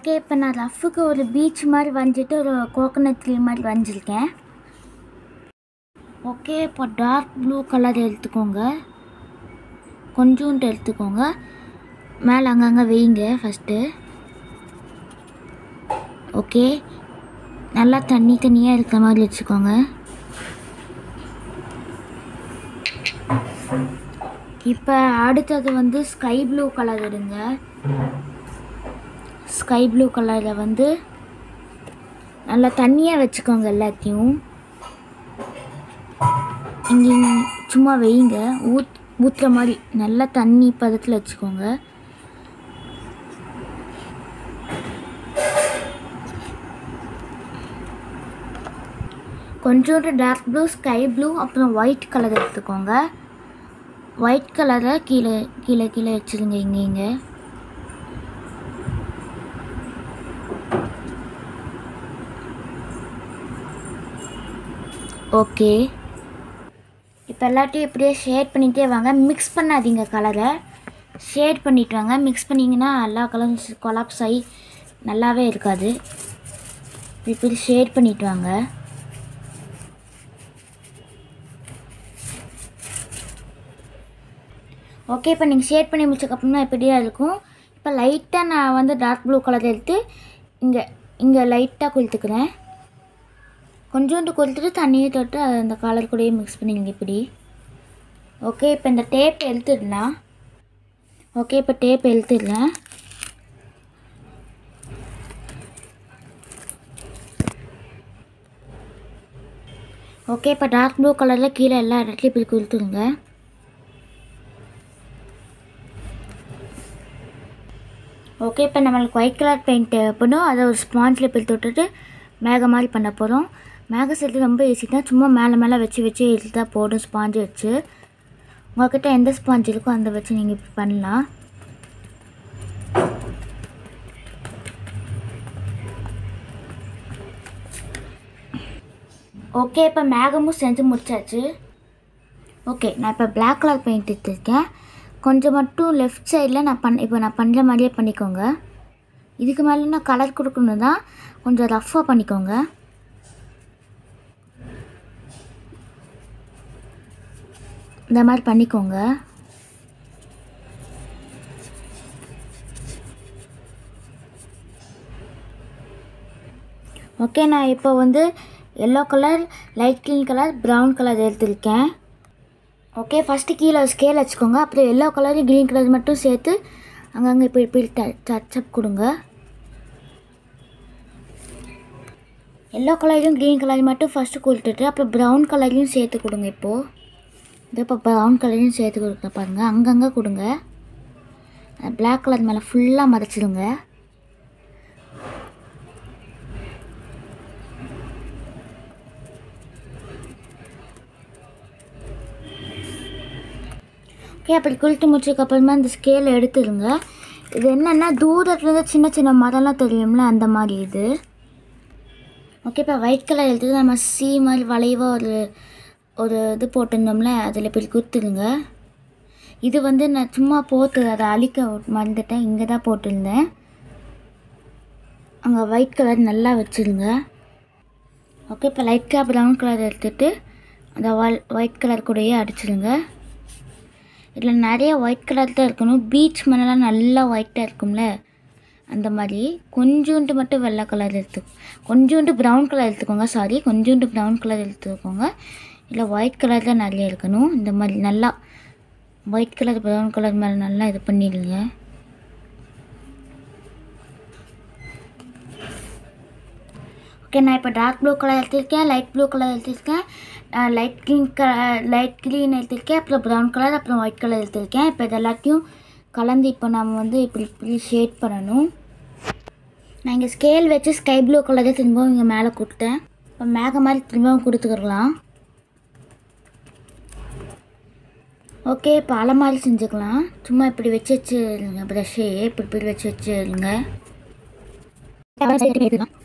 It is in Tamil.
ஓகே இப்போ நான் ரஃப்புக்கு ஒரு பீச் மாதிரி வரைஞ்சிட்டு ஒரு கோகனட் ட்ரீ மாதிரி வரைஞ்சிருக்கேன் ஓகே இப்போ டார்க் ப்ளூ கலர் எடுத்துக்கோங்க கொஞ்சோண்டு எடுத்துக்கோங்க மேலே அங்கங்கே வைங்க ஃபஸ்ட்டு ஓகே நல்லா தண்ணி தண்ணியாக இருக்கிற மாதிரி வச்சுக்கோங்க இப்போ அடுத்தது வந்து ஸ்கை ப்ளூ கலர் எடுங்க ஸ்கை ப்ளூ கலரில் வந்து நல்லா தண்ணியாக வச்சுக்கோங்க எல்லாத்தையும் இங்கே சும்மா வைங்க ஊத் ஊற்றுற மாதிரி நல்லா தண்ணி பதத்தில் வச்சுக்கோங்க கொஞ்சோண்டு டார்க் ப்ளூ ஸ்கை ப்ளூ அப்புறம் ஒயிட் கலர் எடுத்துக்கோங்க ஒயிட் கலரை கீழே கீழே கீழே வச்சுருங்க இங்கே இங்கே ஓகே இப்போ எல்லாத்தையும் இப்படியே ஷேட் பண்ணிகிட்டே வாங்க மிக்ஸ் பண்ணாதீங்க கலரை ஷேட் பண்ணிட்டு வாங்க மிக்ஸ் பண்ணிங்கன்னா எல்லா கலரும் கொலாப்ஸ் ஆகி நல்லாவே இருக்காது இப்படி ஷேட் பண்ணிட்டு வாங்க ஓகே இப்போ நீங்கள் ஷேட் பண்ணி முடிச்சக்கப்புறமா இப்படியா இருக்கும் இப்போ லைட்டாக நான் வந்து டார்க் ப்ளூ கலர் எடுத்து இங்கே இங்கே லைட்டாக கொளுத்துக்கிறேன் கொஞ்சோண்டு கொளுத்துட்டு தண்ணியை தொட்டு அதை அந்த கலர் கூடயே மிக்ஸ் பண்ணிடுங்க இப்படி ஓகே இப்போ இந்த டேப் எடுத்துடலாம் ஓகே இப்போ டேப் எடுத்துடுறேன் ஓகே இப்போ டார்க் ப்ளூ கலரில் கீழே எல்லா இடத்துலையும் இப்படி கொளுத்துருங்க ஓகே இப்போ நம்மளுக்கு ஒயிட் கலர் பெயிண்ட் தேவைப்படும் அதை ஒரு ஸ்பாஞ்சில் இப்படி தொட்டுட்டு மேக மாதிரி பண்ண போகிறோம் மேக செட்டு ரொம்ப ஈஸி தான் சும்மா மேலே மேலே வச்சு வச்சு எடுத்தா போடும் ஸ்பாஞ்சு வச்சு உங்கள்கிட்ட எந்த ஸ்பாஞ்ச் இருக்கோ அந்த வச்சு நீங்கள் இப்படி பண்ணலாம் ஓகே இப்போ மேகமும் செஞ்சு முடிச்சாச்சு ஓகே நான் இப்போ Black கலர் பெயிண்ட் எடுத்திருக்கேன் கொஞ்சம் மட்டும் லெஃப்ட் சைடில் நான் பண்ண இப்போ நான் பண்ணுற மாதிரியே பண்ணிக்கோங்க இதுக்கு மேலே நான் கலர் கொடுக்கணும் தான் கொஞ்சம் ரஃப்பாக பண்ணிக்கோங்க இந்த மாதிரி பண்ணிக்கோங்க ஓகே நான் இப்போ வந்து yellow colour light green colour brown colour எடுத்திருக்கேன் ஓகே ஃபஸ்ட்டு கீழே ஸ்கேல் வச்சுக்கோங்க அப்புறம் எல்லோ கலரும் க்ரீன் கலர் மட்டும் சேர்த்து அங்கங்கே இப்படி இப்படி டச்சப் கொடுங்க எல்லோ கலரையும் க்ரீன் கலரையும் மட்டும் ஃபஸ்ட்டு கொடுத்துட்டு அப்புறம் ப்ரௌன் கலரையும் சேர்த்து கொடுங்க இப்போது இது இப்போ ப்ரௌன் கலரையும் சேர்த்து கொடுக்க பாருங்கள் அங்கங்கே கொடுங்க பிளாக் கலர் மேலே ஃபுல்லாக மறைச்சிடுங்க ஓகே அப்படி குளித்து முடிச்சதுக்கப்புறமா இந்த ஸ்கேல் எடுத்துருங்க இது என்னென்னா தூரத்துலேருந்து சின்ன சின்ன மரம்லாம் தெரியும்ல அந்த மாதிரி இது ஓகே இப்போ ஒயிட் கலர் எடுத்து நம்ம சி மாதிரி வளைவாக ஒரு ஒரு இது போட்டிருந்தோம்ல அதில் இப்படி குத்துருங்க இது வந்து நான் சும்மா போட்டு அதை அழிக்க மறந்துட்டேன் இங்கே தான் போட்டிருந்தேன் அங்கே ஒயிட் கலர் நல்லா வச்சுருங்க ஓகே இப்போ லைட்டாக ப்ரௌன் கலர் எடுத்துகிட்டு அந்த ஒயிட் கலர் கூடயே அடிச்சிடுங்க இதில் நிறைய ஒயிட் கலர் தான் இருக்கணும் பீச் மணலாம் நல்லா ஒயிட்டாக இருக்கும்ல அந்த மாதிரி கொஞ்சோண்டு மட்டும் வெள்ளை கலர் எடுத்து கொஞ்சோண்டு ப்ரௌன் கலர் எடுத்துக்கோங்க சாரி கொஞ்சோண்டு ப்ரௌன் கலர் எடுத்துக்கோங்க இல்லை ஒயிட் கலர் தான் நிறைய இருக்கணும் இந்த மாதிரி நல்லா ஒயிட் கலர் ப்ரௌன் கலர் மேலே நல்லா இது பண்ணிடுங்க ஓகே நான் இப்போ டார்க் ப்ளூ கலர் எடுத்திருக்கேன் லைட் ப்ளூ கலர் எடுத்திருக்கேன் light green colour light green எடுத்திருக்கேன் அப்புறம் ப்ரௌன் கலர் அப்புறம் ஒயிட் கலர் எடுத்திருக்கேன் இப்போ இது எல்லாத்தையும் கலந்து இப்போ நம்ம வந்து இப்படி இப்படி ஷேட் பண்ணணும் நான் இங்கே ஸ்கேல் வச்சு ஸ்கை ப்ளூ கலரை திரும்பவும் இங்கே மேலே கொடுத்தேன் இப்போ மேக மாதிரி திரும்பவும் கொடுத்துக்கலாம் ஓகே இப்போ அலை மாதிரி செஞ்சுக்கலாம் சும்மா இப்படி வச்சு வச்சு இருங்க ப்ரஷ்ஷே இப்படி இப்படி வச்சு வச்சு இருங்க